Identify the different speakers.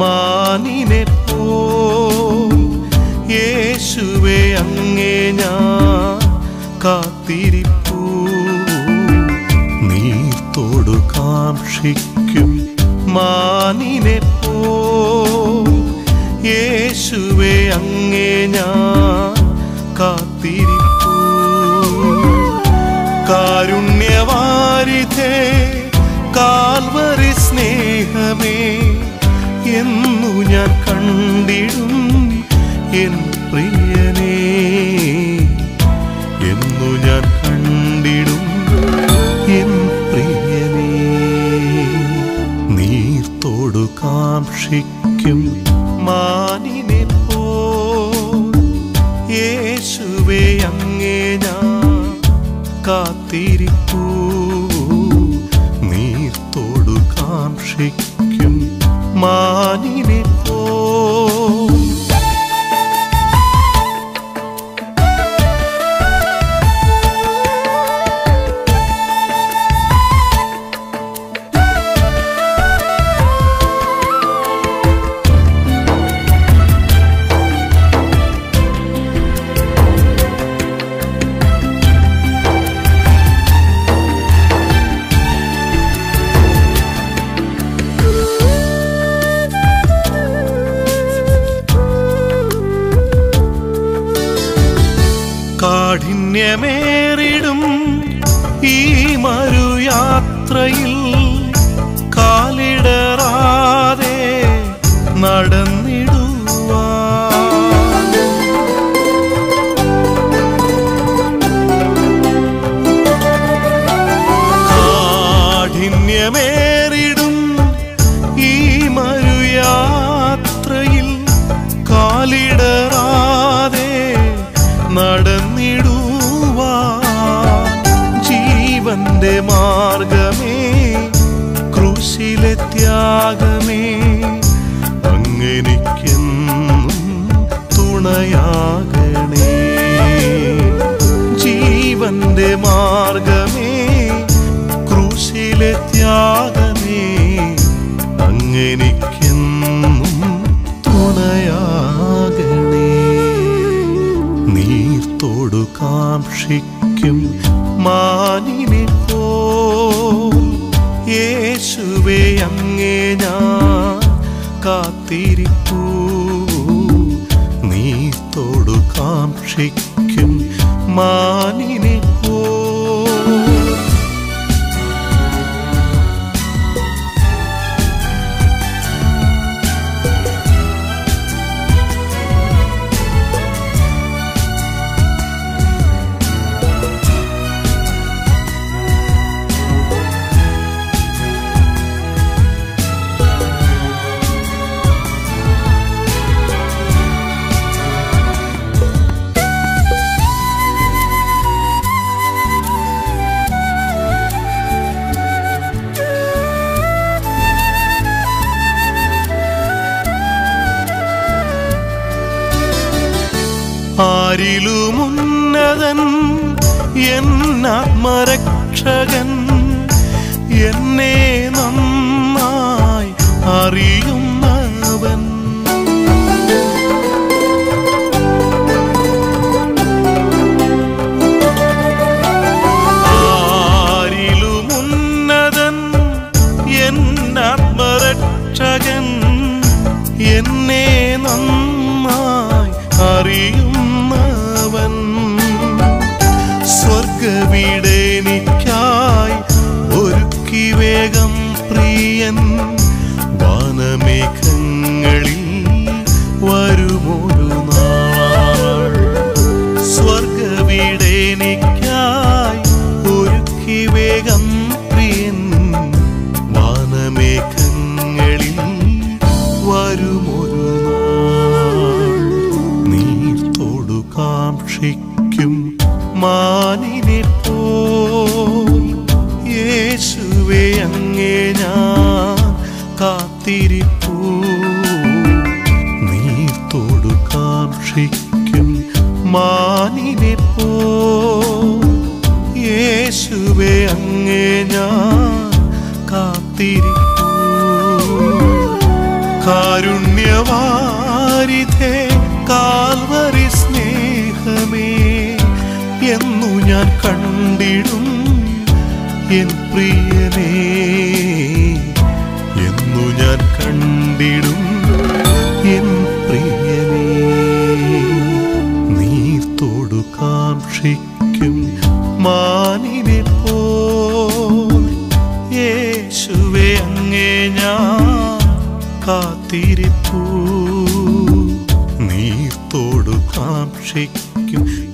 Speaker 1: മാനിനെ പോ യേശുവെ അങ്ങേ ഞാൻ കാത്തിരിപ്പൂ നീർത്തോടു കാക്ഷിക്കും മാനിനെ പോ യേശുവെ അങ്ങേ ഞാൻ കാത്തിരിപ്പൂ കാരുണ്യവാരിധേ കാൽവറി സ്നേഹമേ എന്നു ഞാൻ കണ്ടിടും എൻ പ്രിയനേ എന്നു ഞാൻ കണ്ടിടും എൻ പ്രിയനേ നീർത്തോടു കാക്ഷിക്കും മാനിനെ പോ യേശുവേ അങ്ങേ ഞാൻ കാത്തിരിപ്പൂ നീർത്തോടു കാക്ഷിക്കും മാനിനെ പോ കാഠിന്യമേറിടും ഈ മറുയാത്രയിൽ കാലിടറാതെ നടന്നിടുവാൻ കാഠിന്യമേറിടും ഈ മറുയാത്രയിൽ കാലിടറാതെ നടന്നിടുവാൻ ജീവന്റെ മാർഗമേ ക്രൂശിലെ ത്യാഗമേ അങ്ങനിക്കെന്നും തുണയാകണേ ജീവന്റെ മാർഗമേ ക്രൂശിലെ ത്യാഗമേ അങ്ങനിക്കെന്നും തുണയാകണേ നീർത്തോടു കാക്ഷിക്കും മാനിനെ പോ യേശുവേ അങ്ങേ ഞാൻ കാത്തിരിപ്പൂ നീർത്തോടു കാക്ഷിക്കും മാനിനെ പോ ആരിലുമുന്നതൻ എന്നാത്മരക്ഷകൻ എന്നെ നന്നായി അറിയുന്നവൻ ആരിലുമുന്നതൻ എന്നാത്മരക്ഷകൻ എന്നെ നന്നായി അറിയുന്നവൻ സ്വർഗവീടെനിക്കായി ഒരുക്കി വേഗം പ്രിയൻ വാനമേഘങ്ങളിൽ വരുമൊരു നാൾ സ്വർഗവീടെനിക്കായി ഒരുക്കി വേഗം പ്രിയൻ വാനമേഘങ്ങളിൽ വരുമൊരു നാൾ കാരുണ്യവാരിധേ കാൽവരി സ്നേഹമേ എന്നു ഞാൻ കണ്ടിടും എൻ പ്രിയനേ എന്നു ഞാൻ കണ്ടിടും എൻ പ്രിയനേ നീർത്തോടു കാക്ഷിക്കും മാനിനെ പോൽ യേശുവെ അങ്ങേ ഞാൻ കാത്തിരിപ്പൂ നീർത്തോടു കാക്ഷിക്കും